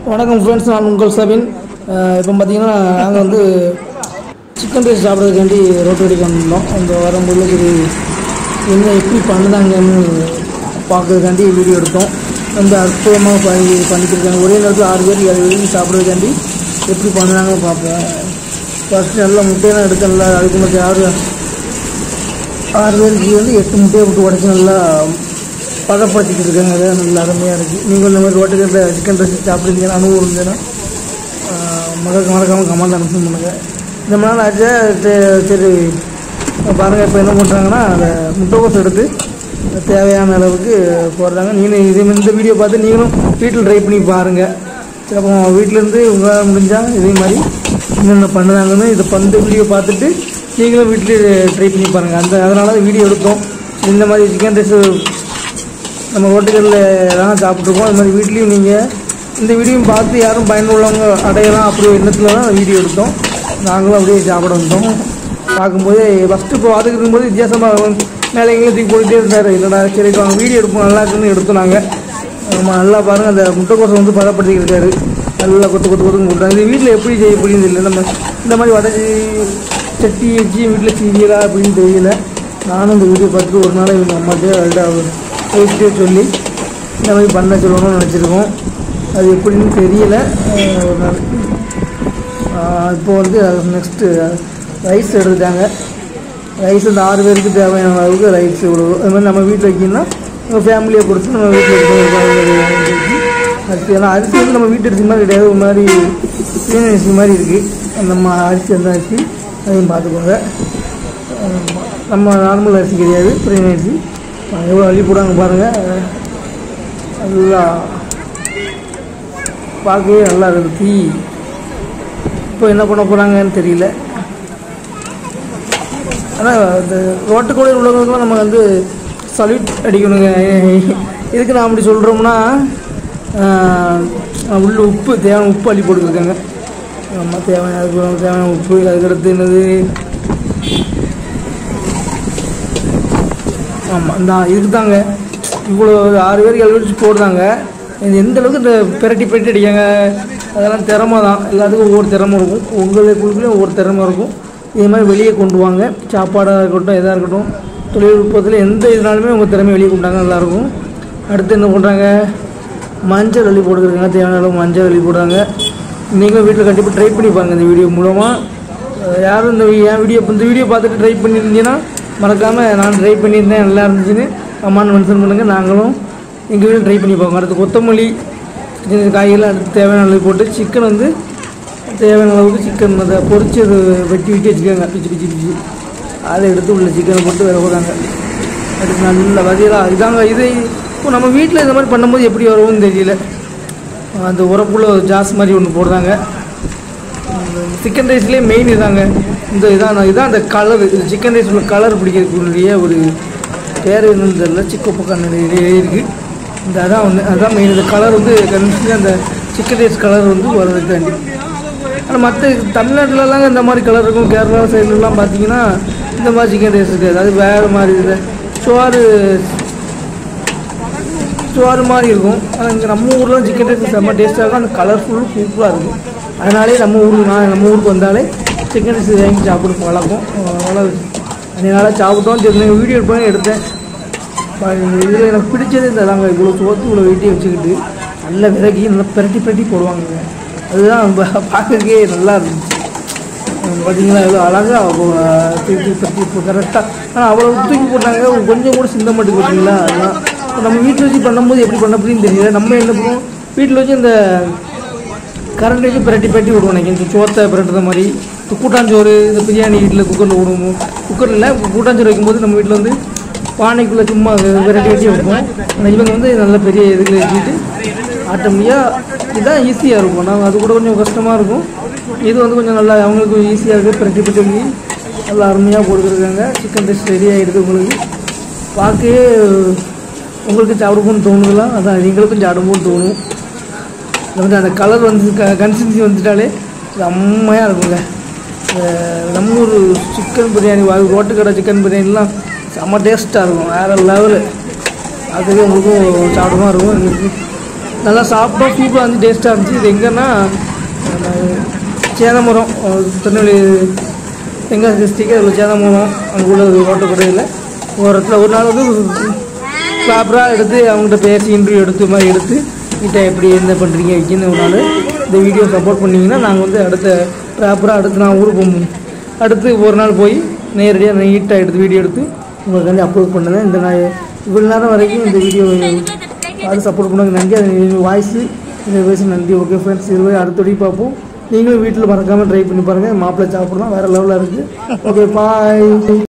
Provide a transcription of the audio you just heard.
வணக்கம் ஃப்ரெண்ட்ஸ் நான் உங்கள் சபின் இப்போ பார்த்தீங்கன்னா நாங்கள் வந்து சிக்கன் ரைஸ் சாப்பிட்றதுக்காண்டி ரோட்டு வடிக்க வந்திருந்தோம் அந்த வரும்போது சரி என்ன எப்படி பண்ணுதாங்கன்னு பார்க்கறதுக்காண்டி வீடியோ எடுத்தோம் ரொம்ப அற்புதமாக பண்ணி பண்ணிக்கிருக்காங்க ஒரே நேரத்தில் ஆறு பேர் ஏழு பேருக்கு சாப்பிட்றதுக்காண்டி எப்படி பண்ணுறாங்கன்னு பார்ப்போம் ஃபஸ்ட்டு நல்லா முட்டையெல்லாம் எடுக்க நல்லா அதுக்கு மட்டும் ஆறு ஆறு பேருக்கு வந்து எட்டு முட்டையை விட்டு உடச்சி நல்லா பதப்படுத்திக்கிட்டு இருக்காங்க அது நல்லா அருமையாக இருக்குது நீங்கள் இந்த மாதிரி ரோட்டுக்கட்டில் சிக்கன் ரைஸ் சாப்பிட்றீங்கன்னா அனுபவம் இருந்ததுன்னா மறக்க மறக்காமல் கமெண்ட் அனுப்பி பண்ணுங்க இந்த மாதிரி நாள் ஆச்சு சே- சரி பாருங்கள் இப்போ என்ன பண்ணுறாங்கன்னா அந்த முட்டைக்கோஸ் எடுத்து தேவையான அளவுக்கு போடுறாங்க நீங்களும் இதே மாதிரி இந்த வீடியோ பார்த்து நீங்களும் வீட்டில் ட்ரை பண்ணி பாருங்கள் சரி அப்போ வீட்டிலேருந்து உங்களால் முடிஞ்சால் இதே மாதிரி என்னென்ன பண்ணுறாங்கன்னு இதை பண்ண வீடியோ பார்த்துட்டு நீங்களும் வீட்டிலே ட்ரை பண்ணி பாருங்கள் அந்த அதனால வீடியோ எடுத்தோம் இந்த மாதிரி சிக்கன் ரைஸ் நம்ம ஹோட்டல்களில் தான் சாப்பிட்ருக்கோம் அது மாதிரி வீட்லேயும் நீங்கள் இந்த வீடியோவும் பார்த்து யாரும் பயனுள்ளவங்க அடையலாம் அப்படி எண்ணத்தில் தான் வீடியோ எடுத்தோம் நாங்களும் அப்படியே சாப்பிட வந்தோம் பார்க்கும்போது ஃபஸ்ட்டு இப்போ அதுக்கு இருக்கும்போது வித்தியாசமாக மேலே எங்கேயும் தூக்கி போட்டுட்டே இருந்தார் என்னடா சரி அவங்க வீடியோ எடுப்போம் நல்லா இருக்குன்னு எடுத்தோம் நாங்கள் ஆமாம் நல்லா பாருங்கள் அந்த முட்டைக்கோசம் வந்து பதப்படுத்திக்கிட்டு இருக்காரு நல்லா கொத்து கொத்து கொத்துன்னு போட்டாங்க இது வீட்டில் எப்படி செய்ய முடியுது இல்லை நம்ம இந்த மாதிரி வடச்சி சட்டி வச்சு வீட்டில் செய்வீங்களா அப்படின்னு தெரியல நானும் இந்த வீடியோ பார்த்துட்டு ஒரு நாள் இவங்க அம்மாட்டே பேசிட்டே சொல்லி இந்த மாதிரி பண்ண சொல்லணும்னு நினச்சிருக்கோம் அது எப்படின்னு தெரியல அஹ் ஒரு நாள் ஆஹ் இப்போ வந்து நெக்ஸ்ட்டு ரைஸ் எடுத்துட்டாங்க ரைஸ் இந்த ஆறு பேருக்கு தேவையான அளவுக்கு ரைஸ் இவ்வளோ அது மாதிரி நம்ம வீட்டில் வைக்கணும்னா நம்ம ஃபேமிலியை பொறுத்து நம்ம வீட்டில் எடுத்து அரிசி ஏன்னா அரிசி வந்து நம்ம வீட்டு அரிசி மாதிரி கிடையாது ஒரு மாதிரி சீன அரிசி மாதிரி இருக்குது நம்ம அரிசி அந்த அரிசி அதையும் பார்த்துக்கோங்க ஆமா. நம்ம நார்மல் அரிசி கிடையாது பிரியாணி அரிசி எவ்வளோ அள்ளி போடுவாங்க பாருங்கள் நல்லா பார்க்கவே நல்லா இருக்குது தீ இப்போ என்ன பண்ண போகிறாங்கன்னு தெரியல ஆனால் இந்த ரோட்டுக்குள்ளே உள்ளவங்களுக்குலாம் நம்ம வந்து சல்யூட் அடிக்கணுங்க இதுக்கு நான் அப்படி சொல்கிறோம்னா உள்ள உப்பு தேவையான உப்பு அள்ளி போட்டுருக்காங்க ஆமாம் தேவையான அதுக்கு தேவையான உப்பு அதுக்கடுத்து என்னது ஆமாம் இந்த இதுக்கு தாங்க இவ்வளோ ஆறு பேருக்கு ஏழு பேருக்கு போடுறாங்க இது எந்த அளவுக்கு இந்த பிரட்டி பிரட்டி அடிக்காங்க அதெல்லாம் திறமை தான் எல்லாத்துக்கும் ஒவ்வொரு திறமை இருக்கும் உங்களுக்குள்ளேயும் ஒவ்வொரு திறமை இருக்கும் இதே மாதிரி வெளியே கொண்டு வாங்க சாப்பாடாக இருக்கட்டும் எதாக இருக்கட்டும் தொழில்நுட்பத்தில் எந்த இதனாலுமே உங்கள் திறமை வெளியே கொண்டாங்க நல்லாயிருக்கும் அடுத்து என்ன பண்ணுறாங்க மஞ்சள் அள்ளி போட்டுருக்காங்க தேவையான அளவு மஞ்சள் அள்ளி போடுறாங்க நீங்களும் வீட்டில் கண்டிப்பாக ட்ரை பண்ணி பாருங்கள் இந்த வீடியோ மூலமாக அஹ் யாரும் இந்த என் வீடியோ இந்த வீடியோ பார்த்துட்டு ட்ரை பண்ணியிருந்தீங்கன்னா மறக்காமல் நான் ட்ரை பண்ணியிருந்தேன் நல்லா இருந்துச்சுன்னு அம்மான்னு மென்ஷன் பண்ணுங்கள் நாங்களும் எங்கள் வீட்டில் ட்ரை பண்ணி பார்ப்போம் அடுத்து கொத்தமல்லி சின்ன சின்ன காய்கறிலாம் அடுத்து தேவையான அளவு போட்டு சிக்கன் வந்து தேவையான அளவுக்கு சிக்கன் அதை பொரிச்சு அது வெட்டி வெட்டி வச்சுக்கோங்க பிச்சு பிச்சு பிச்சு அதை எடுத்து உள்ள சிக்கனை போட்டு வேக போகிறாங்க அடுத்து நல்ல வகையெல்லாம் இதாங்க இது இப்போ நம்ம வீட்டில் இந்த மாதிரி பண்ணும்போது எப்படி வரும்னு தெரியல அந்த உரப்புள்ள ஜாஸ் மாதிரி ஒன்று போடுறாங்க சிக்கன் ரைஸ்லேயே மெயின் இதாங்க இந்த இதான் இதான் அந்த கலர் இது சிக்கன் ரைஸ் உள்ள கலர் பிடிக்கிறதுக்குரிய ஒரு பேர் என்னன்னு தெரியல சிக்கோப்பக்கான இருக்குது இந்த அதான் ஒன்று அதான் மெயின் இந்த கலர் வந்து கண்டிப்பாக அந்த சிக்கன் ரைஸ் கலர் வந்து வர்றதுக்காண்டி ஆனால் மற்ற தமிழ்நாட்டிலலாம் இந்த மாதிரி கலர் இருக்கும் கேரளா சைடுலலாம் பார்த்தீங்கன்னா இந்த மாதிரி சிக்கன் ரைஸ் இருக்காது அது வேறு மாதிரி இது சோறு சோறு மாதிரி இருக்கும் ஆனால் இங்கே நம்ம ஊரில் சிக்கன் ரைஸ் செம்ம டேஸ்ட்டாக இருக்கும் அந்த கலர்ஃபுல் சூப்பராக இருக்கும் அதனாலே நம்ம ஊருக்கு நான் நம்ம ஊருக்கு வந்தாலே சிக்கன் ரைஸ் வாங்கி சாப்பிட பழக்கம் அதனால் அதனால் சாப்பிட்டோம் சரி நீங்கள் வீடியோ எடுப்பேன் எடுத்தேன் இதில் எனக்கு பிடிச்சது இந்த தாங்க இவ்வளோ சோத்து இவ்வளோ வெட்டி வச்சுக்கிட்டு நல்ல விறகி நல்லா பிரட்டி பிரட்டி போடுவாங்க அதுதான் பா- பார்க்கறதுக்கே நல்லா இருந்துச்சு பார்த்தீங்களா எவ்வளோ அழகாக திருப்பி பற்றி இப்போ கரெக்டாக ஆனால் அவ்வளோ தூக்கி போட்டாங்க கொஞ்சம் கூட சிந்த மாட்டுக்கு பார்த்தீங்களா அதெல்லாம் இப்ப நம்ம வீட்டில் வச்சு பண்ணும்போது எப்படி பண்ண அப்படின்னு தெரியல நம்ம என்ன பண்ணுவோம் வீட்டில் வச்சு இந்த கரண்ட் வச்சு பிரட்டி பிரட்டி விடுவோம் எனக்கு இந்த சோத்தை பிரட்டுற மாதிரி இந்த கூட்டாஞ்சோறு இந்த பிரியாணி வீட்டில் குக்கரில் விடுவோம் குக்கரில் இல்லை கூட்டாஞ்சோறு வைக்கும்போது நம்ம வீட்டில் வந்து பானைக்குள்ளே சும்மா விரட்டி வெட்டி வைப்போம் ஆனால் இவங்க வந்து நல்ல பெரிய இதுகளை வச்சுட்டு ஆட்டோமேட்டிக்காக இதுதான் ஈஸியாக இருக்கும் நாங்கள் அது கூட கொஞ்சம் கஷ்டமாக இருக்கும் இது வந்து கொஞ்சம் நல்லா அவங்களுக்கு ஈஸியாக இருக்குது பிரட்டி பிரட்டி நல்லா அருமையாக போட்டுருக்காங்க சிக்கன் ரைஸ் ரெடி ஆகிடுது உங்களுக்கு பார்க்கவே உங்களுக்கு சாப்பிடும்போன்னு தோணுதுலாம் அதான் எங்களுக்கும் சாப்பிடும்போன்னு தோணும் இது வந்து அந்த கலர் வந்து க கன்சிஸ்டன்சி வந்துட்டாலே செம்மையாக இருக்குங்க அஹ் நம்ம ஊர் சிக்கன் பிரியாணி வா- ரோட்டுக்கடை சிக்கன் பிரியாணிலாம் செம்ம டேஸ்ட்டாக இருக்கும் வேறு லெவலு அதுவே உங்களுக்கும் சாப்பிடுமா இருக்கும் எங்களுக்கு நல்லா சாப்பிட்டோம் சூப்பராக இருந்துச்சு டேஸ்ட்டாக இருந்துச்சு இது எங்கன்னா நம்ம சேதமரம் அஹ் திருநெல்வேலி தென்காசி டிஸ்ட்ரிக்ட் அதில் சேதமரம் அங்கே உள்ள ஓட்டக்கடையில் ஒரு இடத்துல ஒரு நாள் வந்து ப்ராப்பராக எடுத்து அவங்கள்ட்ட பேசி இன்டர்வியூ எடுத்து மாதிரி எடுத்து கிட்ட எப்படி என்ன பண்ணுறீங்க வைக்கணும் ஒரு நாள் இந்த வீடியோ சப்போர்ட் பண்ணீங்கன்னா நாங்கள் வந்து அடுத்த ப்ராப்பராக அடுத்து நான் ஊருக்கு போகணும் அடுத்து ஒரு நாள் போய் நேரடியாக நீட்டாக எடுத்து வீடியோ எடுத்து உங்களுக்கு வந்து அப்லோட் பண்ணுவேன் இந்த நான் இவ்வளோ நேரம் வரைக்கும் இந்த வீடியோ அது சப்போர்ட் பண்ணுங்க நன்றி அது வாய்ஸ் இந்த வயசு நன்றி ஓகே ஃப்ரெண்ட்ஸ் இதுவே அடுத்த வீடியோ பார்ப்போம் நீங்களும் வீட்டில் மறக்காமல் ட்ரை பண்ணி பாருங்கள் மாப்பிள்ளை சாப்பிடலாம் வேறு லெவலில் இருக்குது ஓகே பாய்